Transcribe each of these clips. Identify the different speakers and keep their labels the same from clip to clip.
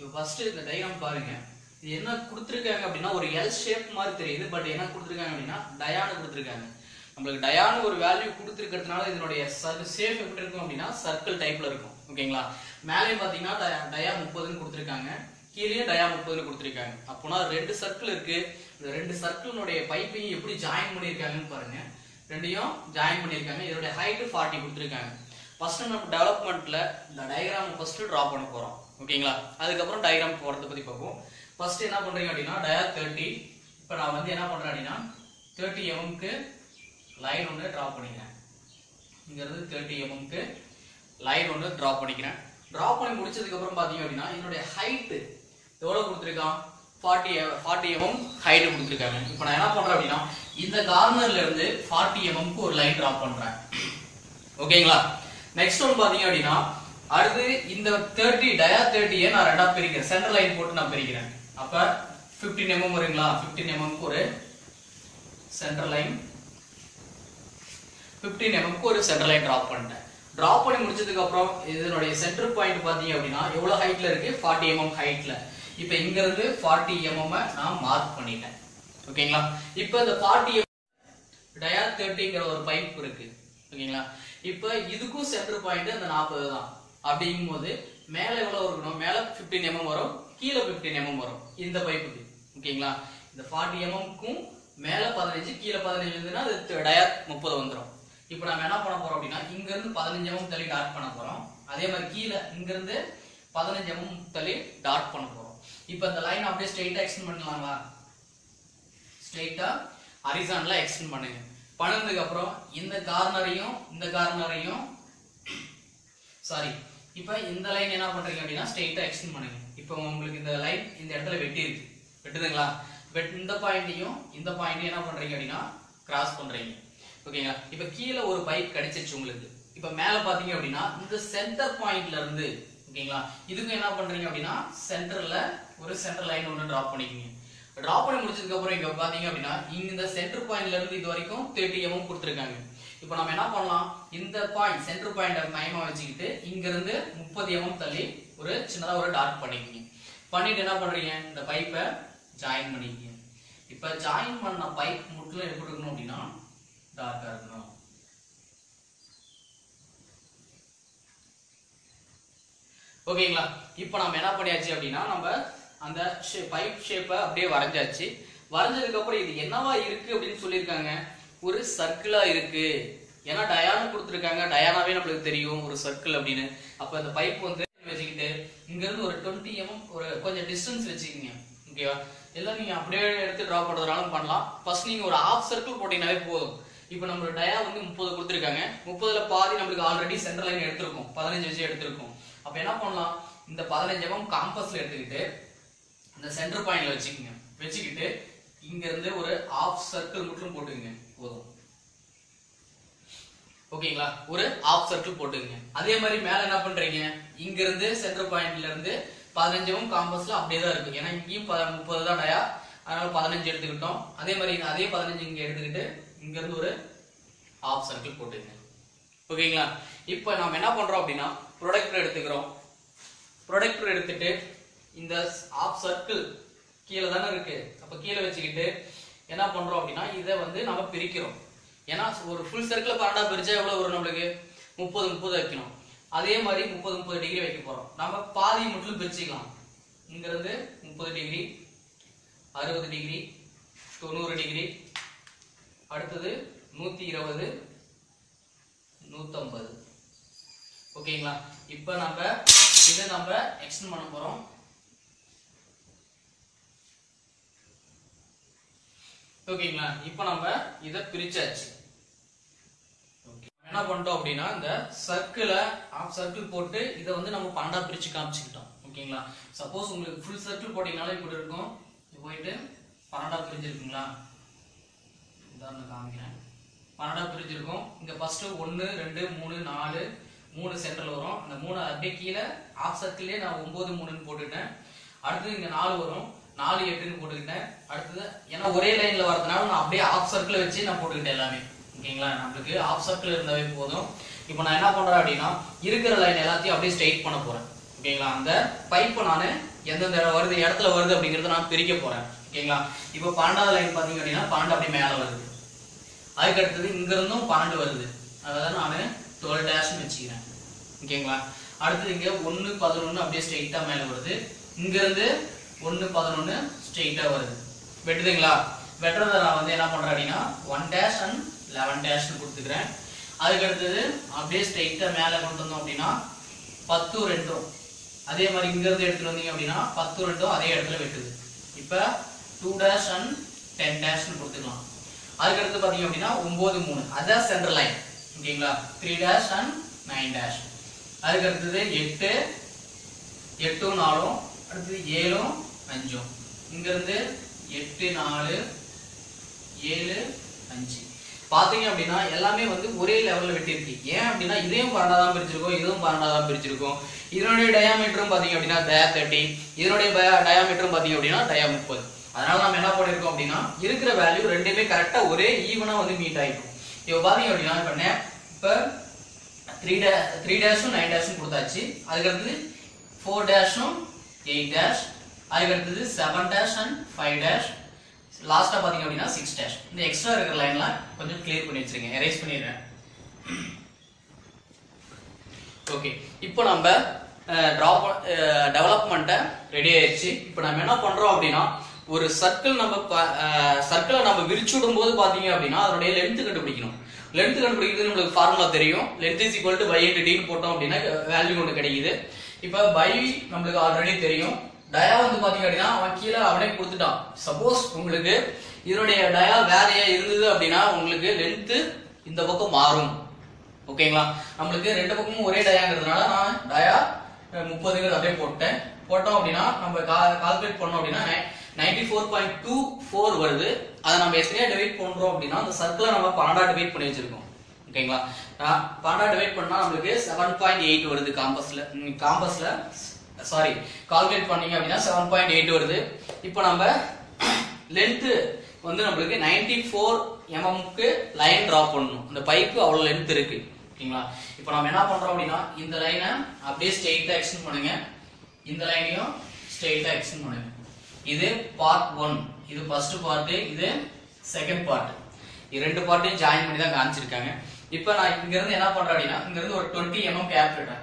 Speaker 1: First இந்த diagram பாருங்க இது என்ன கொடுத்துருக்காங்க அப்படின்னா ஒரு எல் ஷேப் மாதிரி தெரியுது பட் என்ன கொடுத்துருக்காங்க அப்படின்னா டயானு கொடுத்துருக்காங்க நம்மளுக்கு டயானு ஒரு வேல்யூ கொடுத்துருக்கிறதுனால இதனுடைய ஷேப் எப்படி இருக்கும் அப்படின்னா சர்க்கிள் டைப்ல இருக்கும் ஓகேங்களா மேலேயும் பாத்தீங்கன்னா டயா- டயா முப்பதுன்னு கொடுத்துருக்காங்க கீழே டயா முப்பதுன்னு கொடுத்துருக்காங்க அப்போனா ரெண்டு சர்க்கிள் இருக்கு இந்த ரெண்டு சர்க்கிளினுடைய பைப்பையும் எப்படி ஜாயின் பண்ணியிருக்காங்கன்னு பாருங்க ரெண்டையும் ஜாயின் பண்ணியிருக்காங்க இதோட ஹைட் ஃபார்ட்டி கொடுத்துருக்காங்க ஃபர்ஸ்ட் நம்ம டெவலப்மெண்ட்ல இந்த டயக்ராம் ஃபர்ஸ்ட் டிரா பண்ண போறோம் ஓகேங்களா அதுக்கப்புறம் டயக்ராம் போறத பத்தி பார்ப்போம் ஃபர்ஸ்ட் என்ன பண்றீங்க அப்படின்னா டயர் தேர்ட்டி இப்போ நான் வந்து என்ன பண்றேன் அப்படின்னா தேர்ட்டி எம்எம்க்கு லைன் ஒன்று டிரா பண்ணிக்கிறேன் இங்கிறது தேர்ட்டி எம்எம்க்கு லைன் ஒன்று டிரா பண்ணிக்கிறேன் டிரா பண்ணி முடிச்சதுக்கு அப்புறம் பாத்தீங்க அப்படின்னா என்னுடைய ஹைட் எவ்வளவு கொடுத்துருக்கான் ஃபார்ட்டி ஃபார்ட்டி எம்எம் ஹைட் கொடுத்துருக்காங்க இப்போ நான் என்ன பண்றேன் அப்படின்னா இந்த கார்னர்ல இருந்து ஃபார்ட்டி எம்எம்க்கு ஒரு லைன் டிரா பண்றேன் ஓகேங்களா நெக்ஸ்ட் ஒன் பாத்தீங்க அப்படின்னா அடுத்து இந்த தேர்ட்டி டயா தேர்ட்டியை நான் ரெண்டா பிரிக்கிறேன் சென்டர் லைன் போட்டு நான் பிரிக்கிறேன் அப்ப 15 எம்எம் வருங்களா 15 எம்எம்க்கு ஒரு சென்டர் லைன் 15 எம்எம்க்கு ஒரு சென்டர் லைன் டிராப் பண்ணிட்டேன் டிராப் பண்ணி முடிச்சதுக்கு அப்புறம் இதனுடைய சென்டர் பாயிண்ட் பாத்தீங்க அப்படின்னா எவ்வளவு ஹைட்ல இருக்கு 40 எம்எம் ஹைட்ல இப்போ இங்க இருந்து 40 எம்எம் நான் மார்க் பண்ணிட்டேன் ஓகேங்களா இப்போ இந்த 40 டயா தேர்ட்டிங்கிற ஒரு பைப் இருக்கு ஓகேங்களா இப்போ இதுக்கும் சென்டர் பாயிண்ட் அந்த நாற்பது தான் அப்படிங்கும்போது மேல எவ்வளவு இருக்கணும் மேல 15 எம்எம் வரும் கீழே 15 எம்எம் வரும் இந்த பைப்புக்கு ஓகேங்களா இந்த 40 எம்எம்க்கும் மேல 15 கீழே 15 இருந்ததுன்னா அது டயா முப்பது வந்துரும் இப்போ நம்ம என்ன பண்ண போறோம் அப்படின்னா இங்க இருந்து 15 எம்எம் தள்ளி டாட் பண்ண போறோம் அதே மாதிரி கீழே இங்க இருந்து 15 எம்எம் தள்ளி டாட் பண்ண போறோம் இப்போ இந்த லைன் அப்படியே ஸ்ட்ரைட்டா எக்ஸ்டெண்ட் பண்ணலாங்களா ஸ்ட்ரைட்டா ஹரிசான்ல எக்ஸ்டெண்ட் பண்ணுங்க பண்ணதுக்கு அப்புறம் இந்த கார்னரையும் இந்த கார்னரையும் சாரி இப்போ இந்த லைன் என்ன பண்றீங்க அப்படின்னா ஸ்ட்ரைட்டா எக்ஸ்டெண்ட் பண்ணுங்க இப்போ உங்களுக்கு இந்த லைன் இந்த இடத்துல வெட்டி இருக்கு வெட்டுதுங்களா வெட் இந்த பாயிண்ட்டையும் இந்த பாயிண்ட்டையும் என்ன பண்றீங்க அப்படின்னா கிராஸ் பண்றீங்க ஓகேங்களா இப்போ கீழே ஒரு பைப் கிடைச்சிருச்சு உங்களுக்கு இப்போ மேல பாத்தீங்க அப்படின்னா இந்த சென்டர் பாயிண்ட்ல இருந்து ஓகேங்களா இதுக்கும் என்ன பண்றீங்க அப்படின்னா சென்டர்ல ஒரு சென்டர் லைன் ஒன்று டிராப் பண்ணிக்கோங்க டிராப் பண்ணி முடிச்சதுக்கு அப்புறம் இங்க பாத்தீங்க அப்படின்னா இங்க இந்த சென்டர் பாயிண்ட்ல இருந்து இது வரைக்கும் தேர்ட்டி எம்எம் கொடுத்துருக்காங்க இப்போ நம்ம என்ன பண்ணலாம் இந்த பாயிண்ட் சென்டர் பாயிண்ட் மையமா வச்சுக்கிட்டு இங்க இருந்து முப்பது எம்எம் தள்ளி ஒரு சின்னதா ஒரு டாட் பண்ணிக்கோங்க பண்ணிட்டு என்ன பண்றீங்க இந்த பைப்பை ஜாயின் பண்ணிக்கோங்க இப்ப ஜாயின் பண்ண பைப் முட்டில் எப்படி இருக்கணும் அப்படின்னா டார்க்கா இருக்கணும் ஓகேங்களா இப்போ நம்ம என்ன பண்ணியாச்சு அப்படின்னா நம்ம அந்த பைப் ஷேப்பை அப்படியே வரைஞ்சாச்சு வரைஞ்சதுக்கு அப்புறம் இது என்னவா இருக்கு அப்படின்னு சொல்லியிருக்காங்க ஒரு சர்க்கிளா இருக்கு ஏன்னா டயானு கொடுத்துருக்காங்க டயானாவே நம்மளுக்கு தெரியும் ஒரு சர்க்கிள் அப்படின்னு அப்ப இந்த பைப் வந்து வச்சுக்கிட்டு இங்க இருந்து ஒரு டுவெண்ட்டி எம்எம் ஒரு கொஞ்சம் டிஸ்டன்ஸ் வச்சுக்கோங்க ஓகேவா எல்லாம் நீங்க அப்படியே எடுத்து டிரா பண்றதுனாலும் பண்ணலாம் ஃபர்ஸ்ட் நீங்க ஒரு ஹாஃப் சர்க்கிள் போட்டீங்கன்னாவே போதும் இப்போ நம்மளோட டயா வந்து முப்பது கொடுத்துருக்காங்க முப்பதுல பாதி நம்மளுக்கு ஆல்ரெடி சென்டர் லைன் எடுத்திருக்கோம் பதினஞ்சு வச்சு எடுத்திருக்கோம் அப்ப என்ன பண்ணலாம் இந்த பதினஞ்சு எம்எம் காம்பஸ்ல எடுத்துக்கிட்டு இந்த சென்டர் பாயிண்ட்ல வச்சுக்கோங்க வச்சுக்கிட்டு இங்க இருந்து ஒரு ஆஃப் சர்க்கிள் மட்டும் போட்டுக்கங்க போதும் ஓகேங்களா ஒரு ஆஃப் சர்க்கிள் போட்டுக்கங்க அதே மாதிரி மேல என்ன பண்றீங்க இங்க இருந்து சென்டர் பாயிண்ட்ல இருந்து பதினஞ்சும் காம்பஸ்ல அப்படியே தான் இருக்கு ஏன்னா இங்கேயும் ப- முப்பது தான் டயா அதனால பதினஞ்சு எடுத்துக்கிட்டோம் அதே மாதிரி இங்க அதே பதினஞ்சு இங்க எடுத்துக்கிட்டு இங்க இருந்து ஒரு ஆஃப் சர்க்கிள் போட்டுக்கங்க ஓகேங்களா இப்போ நாம என்ன பண்றோம் அப்படின்னா ப்ரொடக்டர் எடுத்துக்கிறோம் ப்ரொடக்டர் எடுத்துட்டு இந்த ஆஃப் சர்க்கிள் கீழே தானே இருக்கு அப்ப கீழே வச்சுக்கிட்டு என்ன பண்றோம் அப்படின்னா இதை வந்து நம்ம பிரிக்கிறோம் ஏன்னா ஒரு ஃபுல் சர்க்கிள் பன்னெண்டா பிரிச்சா எவ்வளவு வரும் நம்மளுக்கு முப்பது முப்பது வைக்கணும் அதே மாதிரி முப்பது முப்பது டிகிரி வைக்க போறோம் நம்ம பாதி மட்டும் பிரிச்சுக்கலாம் இங்க இருந்து முப்பது டிகிரி அறுபது டிகிரி தொண்ணூறு டிகிரி அடுத்தது நூத்தி இருபது நூத்தம்பது ஓகேங்களா இப்போ நம்ம இதை நம்ம எக்ஸ்டெண்ட் பண்ண போறோம் ஓகேங்களா இப்போ நம்ம இதை பிரிச்சாச்சு Okay. என்ன பண்ணிட்டோம் அப்படின்னா இந்த சர்க்கிளை ஆஃப் சர்க்கிள் போட்டு இதை வந்து நம்ம பன்னெண்டா பிரிச்சு காமிச்சுக்கிட்டோம் ஓகேங்களா சப்போஸ் உங்களுக்கு ஃபுல் சர்க்கிள் போட்டீங்கனாலும் இப்படி இருக்கும் இது போயிட்டு பன்னெண்டா பிரிஞ்சிருக்குங்களா உதாரணம் காமிக்கிறேன் பன்னெண்டா பிரிஞ்சிருக்கும் இங்க ஃபர்ஸ்ட் ஒன்னு ரெண்டு மூணு நாலு மூணு சென்டர்ல வரும் அந்த மூணு அப்படியே கீழே ஆஃப் சர்க்கிள்லயே நான் ஒன்பது மூணுன்னு போட்டுட்டேன் அடுத்தது இங்க நாலு வரும் நாலு எட்டுன்னு போட்டுக்கிட்டேன் அடுத்தது ஏன்னா ஒரே லைன்ல வரதுனால நான் அப்படியே ஆஃப் சர்க்கிள் வச்சு நான் போட்டுக்கிட்டேன் எல்லாமே ஓகேங்களா நம்மளுக்கு ஆஃப் சர்க்கிள் இருந்தாவே போதும் இப்போ நான் என்ன பண்றேன் அப்படின்னா இருக்கிற லைன் எல்லாத்தையும் அப்படியே ஸ்ட்ரைட் பண்ண போறேன் ஓகேங்களா அந்த பைப்பை நான் எந்தெந்த இடம் வருது இடத்துல வருது அப்படிங்கறத நான் பிரிக்க போறேன் ஓகேங்களா இப்போ பன்னெண்டாவது லைன் பாத்தீங்க அப்படின்னா பன்னெண்டு அப்படியே மேல வருது அதுக்கு அடுத்தது இங்க இருந்தும் பன்னெண்டு வருது அதாவது நான் டுவெல் டேஷ்னு வச்சுக்கிறேன் ஓகேங்களா அடுத்தது இங்க ஒன்னு பதினொன்னு அப்படியே ஸ்ட்ரெயிட்டா மேல வருது இங்க இருந்து ஒன்னு பதினொன்னு ஸ்ட்ரெயிட்டா வருது வெட்டுதுங்களா வெட்டுறத நான் வந்து என்ன பண்றேன் அப்படின்னா ஒன் டேஷ் அண்ட் லெவன் டேஷ்னு கொடுத்துக்கிறேன் அதுக்கு அடுத்தது அப்படியே ஸ்ட்ரெயிட்டா மேல கொண்டு வந்தோம் அப்படின்னா பத்து ரெண்டும் அதே மாதிரி இங்க இருந்து எடுத்துட்டு வந்தீங்க அப்படின்னா பத்து ரெண்டும் அதே இடத்துல வெட்டுது இப்ப டூ டேஷ் அண்ட் டென் டேஷ்னு கொடுத்துக்கலாம் அதுக்கு அடுத்து பாத்தீங்க அப்படின்னா ஒன்பது மூணு அதான் சென்ட்ரல் லைன் ஓகேங்களா three dash and nine dash அதுக்கு அடுத்தது எட்டு எட்டும் நாலும் அடுத்தது ஏழும் அஞ்சும் இங்க இருந்து எட்டு நாலு ஏழு அஞ்சு பாத்தீங்க அப்படின்னா எல்லாமே வந்து ஒரே லெவல்ல வெட்டியிருக்கு ஏன் அப்படின்னா இதையும் பன்னெண்டா தான் பிரிச்சிருக்கோம் இதுவும் பன்னெண்டா தான் பிரிச்சிருக்கோம் இதனுடைய டயாமீட்டரும் பாத்தீங்க அப்படின்னா டயா தேர்ட்டி இதனுடைய டயாமீட்டரும் பாத்தீங்க அப்படின்னா டயா முப்பது அதனால நம்ம என்ன பண்ணிருக்கோம் அப்படின்னா இருக்கிற வேல்யூ ரெண்டுமே கரெக்டா ஒரே ஈவனா வந்து மீட் ஆயிடும் இப்போ பாத்தீங்க அப்படின்னா இப்ப நே- இப்ப த்ரீ டே த்ரீ டேஷும் நைன் டேஷும் கொடுத்தாச்சு அதுக்கடுத்தது ஃபோர் டேஷும் எயிட் டேஷ் அதுக்கடுத்தது seven dash and five dash லாஸ்டா பாத்தீங்க அப்படின்னா சிக்ஸ் டேஷ் இந்த எக்ஸ்ட்ரா இருக்கிற லைன்லாம் கொஞ்சம் கிளியர் பண்ணி வச்சிருங்க எரேஸ் பண்ணிடுறேன் ஓகே இப்போ நம்ம ட்ராப் டெவலப்மெண்ட்டை ரெடி ஆயிடுச்சு இப்போ நம்ம என்ன பண்றோம் அப்படின்னா ஒரு சர்க்கிள் நம்ம சர்க்கிளை நம்ம விரிச்சு விடும்போது பாத்தீங்க அப்படின்னா அதனுடைய லென்த் கண்டுபிடிக்கணும் லென்த் கண்டுபிடிக்கிறது நம்மளுக்கு ஃபார்முலா தெரியும் length is equal to pi into டின்னு போட்டோம் அப்படின்னா வேல்யூ ஒன்று கிடைக்குது இப்போ பை நம்மளுக்கு ஆல்ரெடி தெரியும் டயா வந்து பாத்தீங்க அப்படின்னா அவன் கீழே அவனே கொடுத்துட்டான் சப்போஸ் உங்களுக்கு இதனுடைய டயா வேறையா இருந்தது அப்படின்னா உங்களுக்கு லென்த் இந்த பக்கம் மாறும் ஓகேங்களா நம்மளுக்கு ரெண்டு பக்கமும் ஒரே டயாங்கிறதுனால நான் டயா முப்பதுங்கிறது அப்படியே போட்டேன் போட்டோம் அப்படின்னா நம்ம கால்குலேட் பண்ணோம் அப்படின்னா ninety four point two four வருது அதை நம்ம எத்தனையா டிவைட் பண்றோம் அப்படின்னா அந்த சர்க்கிளை நம்ம பன்னெண்டா டிவைட் பண்ணி வச்சிருக்கோம் ஓகேங்களா நான் பன்னெண்டா டிவைட் பண்ணா நம்மளுக்கு செவன் பாயிண்ட் எயிட் வருது காம்பஸ்ல காம்பஸ்ல சாரி கால்குலேட் பண்ணீங்க அப்படின்னா செவன் பாயிண்ட் எயிட் வருது இப்போ நம்ம லென்த் வந்து நம்மளுக்கு நைன்டி ஃபோர் எம்எம்க்கு லைன் டிரா பண்ணணும் இந்த பைப்பு அவ்வளவு லென்த் இருக்கு ஓகேங்களா இப்போ நம்ம என்ன பண்றோம் அப்படின்னா இந்த லைனை அப்படியே ஸ்ட்ரெயிட்டா எக்ஸ்டெண்ட் பண்ணுங்க இந்த லைனையும் ஸ்ட்ரெயிட்டா எக்ஸ்டெண்ட் பண்ணுங்க இது பார்ட் ஒன் இது ஃபர்ஸ்ட் பார்ட் இது செகண்ட் பார்ட் இது ரெண்டு பார்ட்டையும் ஜாயின் பண்ணி தான் காமிச்சிருக்காங்க இப்போ நான் இங்க இருந்து என்ன பண்றேன் அப்படின்னா இங்க இருந்து ஒரு டுவெண்ட்டி எம்எம் கேப் விடுறேன்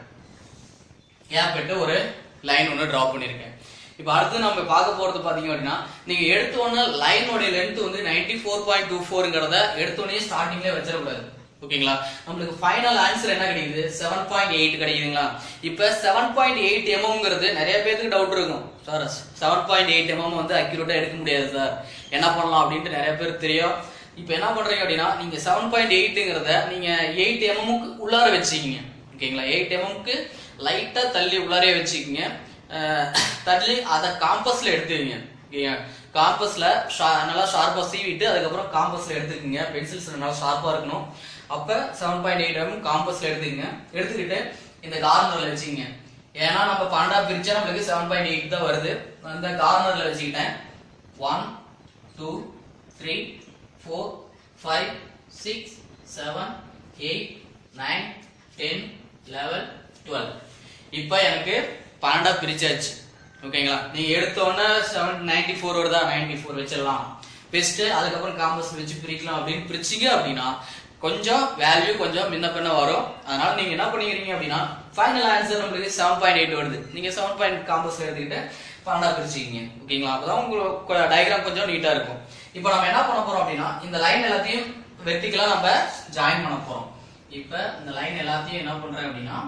Speaker 1: கேப் விட்டு ஒரு லைன் ஒன்று டிரா பண்ணியிருக்கேன் இப்போ அடுத்து நம்ம பார்க்க போறது பாத்தீங்க அப்படின்னா நீங்க எடுத்த உடனே லைனோட லென்த் வந்து நைன்டி ஃபோர் பாயிண்ட் டூ ஃபோருங்கிறத எடுத்த உடனே ஸ்டார்டிங்ல வச்சிடக்கூடாது ஓகேங்களா நம்மளுக்கு ஃபைனல் ஆன்சர் என்ன கிடைக்குது செவன் பாயிண்ட் எயிட் கிடைக்குதுங்களா இப்போ செவன் பாயிண்ட் எயிட் எம்எம்ங்கிறது நிறைய பேருக்கு டவுட் இருக்கும் sir seven point eight mm வந்து அக்யூரேட்டா எடுக்க முடியாது சார் என்ன பண்ணலாம் அப்படின்ட்டு நிறைய பேருக்கு தெரியும் இப்போ என்ன பண்றீங்க அப்படின்னா நீங்க செவன் பாயிண்ட் எயிட்டுங்கிறத நீங்க எயிட் எம்எம்க்கு உள்ளார வச்சுக்கிங்க ஓகேங்களா எயிட் எம்எம்க்கு லைட்டா தள்ளி உள்ளாரே வச்சுக்கிங்க அஹ், தள்ளி அதை காம்பஸ்ல எடுத்துக்கங்க ஓகேயா காம்பஸ்ல நல்லா ஷார்ப்பா சீவிட்டு அதுக்கப்புறம் காம்பஸ்ல எடுத்துக்கங்க பென்சில்ஸ் நல்லா ஷார்ப்பா இருக்கணும் அப்ப செவன் பாயிண்ட் எயிட் எம் காம்பஸ்ல எடுத்துக்கங்க எடுத்துக்கிட்டு இந்த கார்னர்ல வச்சுக்கங்க ஏன்னா நம்ம பன்னெண்டா பிரிச்சா நம்மளுக்கு செவன் பாயிண்ட் எயிட் தான் வருது அந்த கார்னர்ல வச்சுக்கிட்டேன் one two three four five six seven eight nine ten eleven twelve இப்போ எனக்கு பன்னெண்டா பிரிச்சாச்சு ஓகேங்களா நீங்க எடுத்த உடனே செவன் நைன்டி ஃபோர் வருதா நைன்டி ஃபோர் வச்சிடலாம் பெஸ்ட் அதுக்கப்புறம் காம்பஸ் வச்சு பிரிக்கலாம் அப்படின்னு பிரிச்சிங்க அப்படின்னா கொஞ்சம் வேல்யூ கொஞ்சம் முன்ன பின்ன வரும் அதனால நீங்க என்ன பண்ணிக்கிறீங்க அப்படின்னா ஃபைனல் ஆன்சர் நம்மளுக்கு செவன் பாயிண்ட் எயிட் வருது நீங்க செவன் பாயிண்ட் காம்பஸ் எடுத்துக்கிட்டு பன்னெண்டா பிரிச்சுக்கிங்க ஓகேங்களா அப்பதான் உங்களுக்கு டயக்ராம் கொஞ்சம் நீட்டா இருக்கும் இப்போ நம்ம என்ன பண்ண போறோம் அப்படின்னா இந்த லைன் எல்லாத்தையும் வெர்டிகலா நம்ம ஜாயின் பண்ண போறோம் இப்போ இந்த லைன் எல்லாத்தையும் என்ன பண்றேன் அப்படின்னா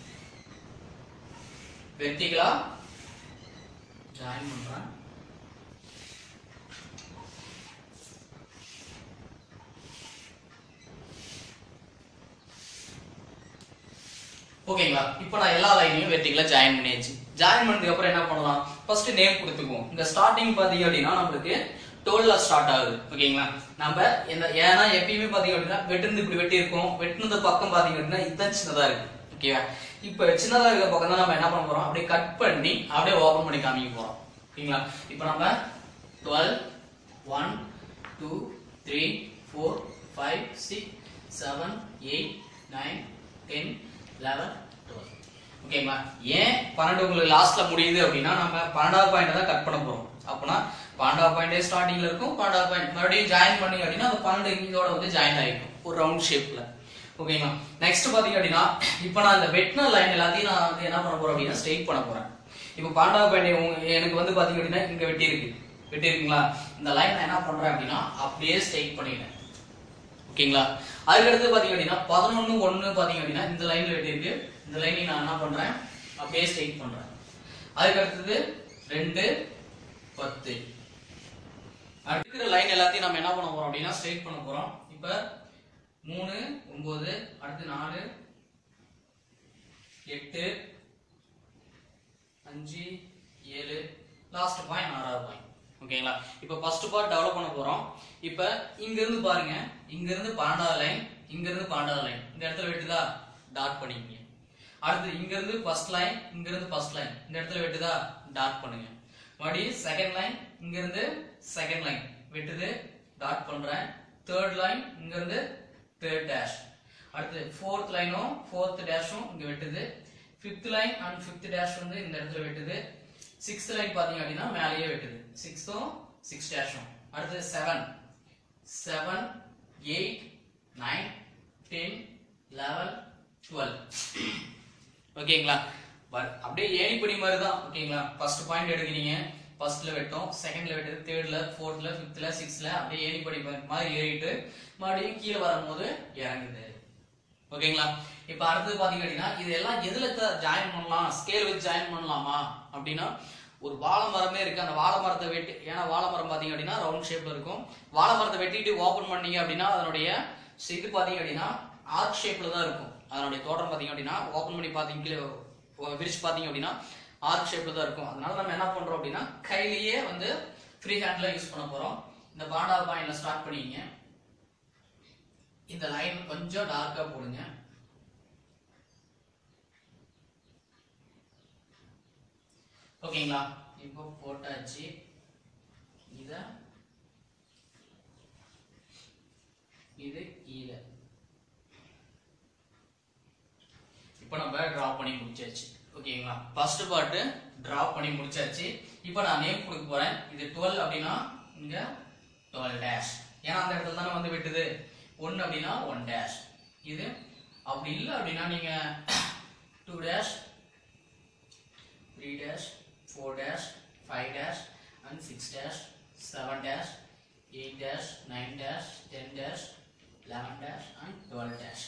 Speaker 1: வெர்டிகலா ஜாயின் பண்றேன் ஓகேங்களா இப்போ நான் எல்லா லைனையும் வெர்டிகலா ஜாயின் பண்ணியாச்சு ஜாயின் பண்ணதுக்கு அப்புறம் என்ன பண்ணலாம் ஃபர்ஸ்ட் நேம் கொடுத்துக்குவோம் இந்த ஸ்டார்டிங் பாத்தீங்க அப்படின்னா நம்மளுக்கு டோல்ல ஸ்டார்ட் ஆகுது ஓகேங்களா நம்ம இந்த ஏன்னா எப்பயுமே பாத்தீங்க அப்படின்னா வெட்டுனது இப்படி வெட்டி இருக்கும் வெட்டுனது பக்கம் பாத்தீங்க அப்படின்னா இதுதான் சின்னதா இருக்கு ஓகேவா இப்போ சின்னதா இருக்கிற பக்கம் தான் நம்ம என்ன பண்ண போறோம் அப்படியே கட் பண்ணி அப்படியே ஓபன் பண்ணி காமிக்க போறோம் ஓகேங்களா இப்போ நம்ம twelve one two three four five six seven eight nine ten eleven twelve ஓகேங்களா ஏன் பன்னெண்டு உங்களுக்கு லாஸ்ட்ல முடியுது அப்படின்னா நம்ம பன்னெண்டாவது பாயிண்ட் தான் கட் பண்ண போறோம் அப்பனா பன்னெண்டாவது பாயிண்டே ஸ்டார்டிங்ல இருக்கும் பன்னெண்டாவது பாயிண்ட் மறுபடியும் ஜாயின் பண்ணி அப்படின்னா அந்த பன்னெண்டு இதோட வந்து ஜாயின் ஆகிக்கும் ஒரு ரவுண்ட் ஷேப்ல ஓகேங்களா நெக்ஸ்ட் பாத்தீங்க அப்படின்னா இப்போ நான் இந்த வெட்டின லைன் எல்லாத்தையும் நான் வந்து என்ன பண்ண போறேன் அப்படின்னா ஸ்ட்ரெயிட் பண்ண போறேன் இப்போ பன்னெண்டாவது பாயிண்ட் எனக்கு வந்து பாத்தீங்க அப்படின்னா இங்க வெட்டி இருக்கு வெட்டி இருக்குங்களா இந்த லைன் நான் என்ன பண்றேன் அப்படின்னா அப்படியே ஸ்ட்ரெயிட் பண்ணிடுறேன் ஓகேங்களா அதுக்கடுத்து பாத்தீங்க அப்படின்னா பதினொன்னு ஒண்ணு பாத்தீங்க அப்படின்னா இந்த லைன்ல வெட்டி இருக்கு இந்த லைனையும் நான் என்ன பண்றேன் அப்படியே ஸ்ட்ரெயிட் பண்றேன் அதுக்கு அடுத்தது ரெண்டு பத்து அடுக்கிற லைன் எல்லாத்தையும் நம்ம என்ன பண்ண போறோம் அப்படின்னா ஸ்ட்ரெயிட் பண்ண போறோம் இப்ப மூணு ஒன்பது அடுத்து நாலு எட்டு அஞ்சு ஏழு லாஸ்ட் பாயிண்ட் ஆறாவது பாயிண்ட் ஓகேங்களா இப்போ ஃபர்ஸ்ட் பார்ட் டெவலப் பண்ண போறோம் இப்போ இங்க இருந்து பாருங்க இங்க இருந்து பன்னெண்டாவது லைன் இங்க இருந்து பன்னெண்டாவது லைன் இந்த இடத்துல வெட்டுதா டாட் பண்ணிக்கங்க அடுத்து இங்க இருந்து ஃபர்ஸ்ட் லைன் இங்க இருந்து ஃபர்ஸ்ட் லைன் இந்த இடத்துல வெட்டுதா டாட் பண்ணுங்க மறுபடியும் செகண்ட் லைன் இங்க இருந்து செகண்ட் லைன் வெட்டுது டாட் பண்றேன் தேர்ட் லைன் இங்க இருந்து தேர்ட் டேஷ் அடுத்து ஃபோர்த் லைனும் ஃபோர்த் டேஷும் இங்க வெட்டுது fifth line and fifth dash வந்து இந்த இடத்துல வெட்டுது சிக்ஸ்த் லைன் பாத்தீங்க அப்படின்னா மேலேயே வெட்டுது சிக்ஸ்த்தும் சிக்ஸ் டேஷும் அடுத்து seven seven eight nine ten eleven twelve ஓகேங்களா பட் அப்படியே ஏணிப்படி மாதிரி தான் ஓகேங்களா ஃபர்ஸ்ட் பாயிண்ட் எடுக்கிறீங்க ஃபர்ஸ்ட்ல வெட்டும் செகண்ட்ல வெட்டுது தேர்ட்ல ஃபோர்த்ல ஃபிஃப்த்ல சிக்ஸ்த்ல அப்படியே ஏணிப்படி மாதிரி ஏறிட்டு மறுபடியும் கீழே வரும்போது இறங்குது ஓகேங்களா இப்ப அடுத்தது பாத்தீங்க அப்படின்னா இது எல்லாம் எதுல ஜாயின் பண்ணலாம் ஸ்கேல் வச்சு ஜாயின் பண்ணலாமா அப்படின்னா ஒரு வாழை மரமே இருக்கு அந்த வாழை மரத்தை வெட்டி ஏன்னா வாழை மரம் பாத்தீங்க அப்படின்னா ரவுண்ட் ஷேப்ல இருக்கும் வாழை மரத்தை வெட்டிட்டு ஓபன் பண்ணீங்க அப்படின்னா அதனுடைய இது பாத்தீங்க அப்படின்னா ஆர்க் ஷேப்ல தான் இருக்கும் அதனுடைய தோட்டம் பாத்தீங்க அப்படின்னா ஓபன் பண்ணி பாத்தீங்க கீழே விரிச்சு பாத்தீங்க அப்படின்னா ஆர்க் ஷேப்ல தான் இருக்கும் அதனால நம்ம என்ன பண்றோம் அப்படின்னா கையிலேயே வந்து ஃப்ரீ ஹேண்ட்ல யூஸ் பண்ண போறோம் இந்த பாண்டா பாயிண்ட்ல ஸ்டார்ட் பண்ணிக்கங்க இந்த லைன் கொஞ்சம் டார்க்கா போடுங்க ஓகேங்களா இப்போ போட்டாச்சு இத இது கீழே இப்போ நம்ம டிரா பண்ணி முடிச்சாச்சு ஓகேங்களா ஃபர்ஸ்ட் பார்ட் டிரா பண்ணி முடிச்சாச்சு இப்போ நான் நேம் கொடுக்க போறேன் இது 12 அப்படின்னா இங்க 12 டேஷ் ஏன்னா அந்த இடத்துல தானே வந்து வெட்டுது 1 அப்படின்னா 1 டேஷ் இது அப்படி இல்லை அப்படின்னா நீங்க 2 dash 3 dash 4 dash 5 dash and 6 dash 7 dash 8 dash 9 dash 10 dash 11 dash and 12 dash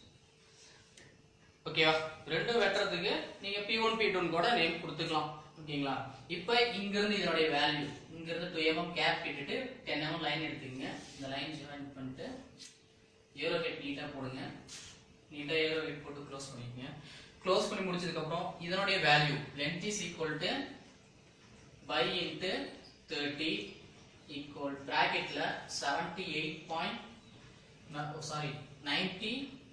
Speaker 1: ஓகேவா ரெண்டும் வெட்டுறதுக்கு நீங்க பி ஒன் பி டூன்னு கூட நேம் கொடுத்துக்கலாம் ஓகேங்களா இப்போ இங்க இருந்து இதனுடைய வேல்யூ இங்க இருந்து டூ எம்எம் கேப் கேட்டுட்டு டென் எம்எம் லைன் எடுத்துக்கங்க இந்த லைன் ஜாயின் பண்ணிட்டு ஏரோ கெட் நீட்டா போடுங்க நீட்டா ஏரோ கெட் போட்டு க்ளோஸ் பண்ணிக்கங்க க்ளோஸ் பண்ணி முடிச்சதுக்கு அப்புறம் இதனுடைய value length is equal to pi into thirty equal ப்ராக்கெட்ல seventy eight point sorry ninety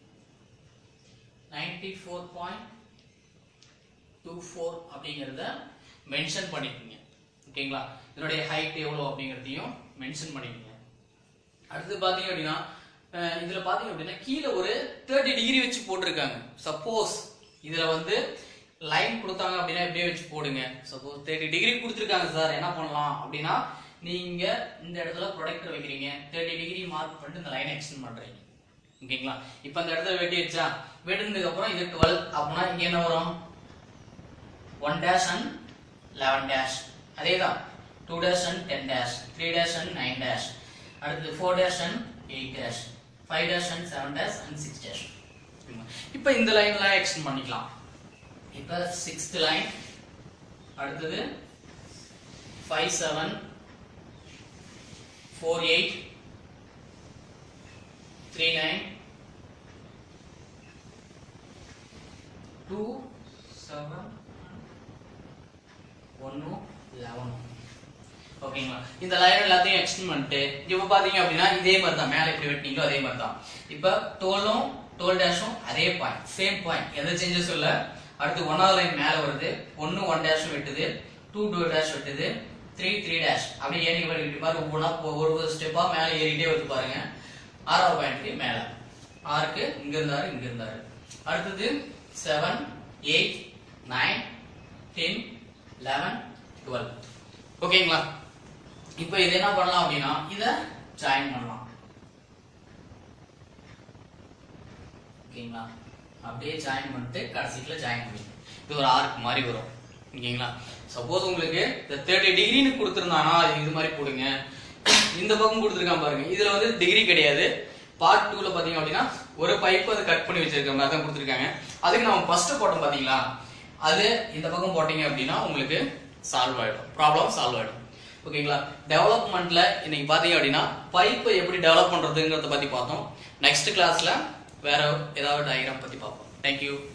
Speaker 1: 94.24 அப்படிங்கறத மென்ஷன் பண்ணிக்கோங்க ஓகேங்களா இதனுடைய ஹைட் எவ்வளவு அப்படிங்கறதையும் மென்ஷன் பண்ணிக்கோங்க அடுத்து பாத்தீங்க அப்படின்னா அஹ் இதுல பாத்தீங்க அப்படின்னா கீழே ஒரு தேர்ட்டி டிகிரி வச்சு போட்டிருக்காங்க சப்போஸ் இதுல வந்து லைன் கொடுத்தாங்க அப்படின்னா எப்படியே வச்சு போடுங்க சப்போஸ் தேர்ட்டி டிகிரி கொடுத்துருக்காங்க சார் என்ன பண்ணலாம் அப்படின்னா நீங்க இந்த இடத்துல ப்ரொடக்டர் வைக்கிறீங்க தேர்ட்டி டிகிரி மார்க் பண்ணிட்டு இந்த லைனை எக்ஸ்டெண்ட் பண்றீங்க ஓகேங்களா இப்போ அந்த இடத்துல வெட்டி வச்சா வெட்டினதுக்கு அப்புறம் இது டுவெல் அப்படின்னா இங்க என்ன வரும் one dash and eleven dash அதே தான் two dash and ten dash three dash and nine dash அடுத்து four dash and eight dash five dash and seven dash and six dash இப்போ இந்த லைன்லாம் எக்ஸ்டெண்ட் பண்ணிக்கலாம் இப்போ சிக்ஸ்த் லைன் அடுத்தது five seven four eight three nine two seven ஒன்று eleven ஓகேங்களா இந்த லைன் எல்லாத்தையும் எக்ஸ்டெண்ட் பண்ணிட்டு இப்போ பார்த்தீங்க அப்படின்னா இதே மாதிரி தான் மேலே எப்படி வெட்டினீங்களோ அதே மாதிரி தான் இப்போ டோலும் டோல் டேஷும் அதே பாயிண்ட் சேம் பாயிண்ட் எந்த சேஞ்சஸ் இல்லை அடுத்து ஒன்னாவது லைன் மேலே வருது ஒன்று ஒன் டேஷும் வெட்டுது டூ டூ டேஷ் வெட்டுது த்ரீ த்ரீ டேஷ் அப்படியே ஏறி வெட்டி மாதிரி ஒவ்வொன்றா ஒரு ஒரு ஸ்டெப்பாக மேலே ஏறிட்டே வந்து பாருங்க ஆறாவது பாயிண்ட்க்கு மேலே ஆறுக்கு இங்க இருந்தாரு இங்க இருந்தாரு அடுத்தது seven eight nine ten eleven twelve ஓகேங்களா இப்போ இது என்ன பண்ணலாம் அப்படின்னா இதை ஜாயின் பண்ணலாம் ஓகேங்களா அப்படியே ஜாயின் பண்ணிட்டு கடைசியில் ஜாயின் பண்ணி இது ஒரு ஆர்க் மாதிரி வரும் ஓகேங்களா சப்போஸ் உங்களுக்கு இந்த தேர்ட்டி டிகிரின்னு கொடுத்துருந்தானா அது இது மாதிரி போடுங்க இந்த பக்கம் கொடுத்துருக்கான் பாருங்க இதுல வந்து டிகிரி கிடையாது பார்ட் டூல பாத்தீங்க அப்படின்னா ஒரு பைப் அதை கட் பண்ணி வச்சிருக்க மாதிரி தான் கொடுத்துருக்காங்க அதுக்கு நம்ம ஃபர்ஸ்ட் போட்டோம் பாத்தீங்களா அது இந்த பக்கம் போட்டீங்க அப்படின்னா உங்களுக்கு சால்வ் ஆயிடும் ப்ராப்ளம் சால்வ் ஆயிடும் ஓகேங்களா டெவலப்மெண்ட்ல இன்னைக்கு பாத்தீங்க அப்படின்னா பைப்பை எப்படி டெவலப் பண்றதுங்கிறத பத்தி பார்த்தோம் நெக்ஸ்ட் கிளாஸ்ல வேற ஏதாவது டயக்ராம் பத்தி பார்ப்போம் தேங்க்யூ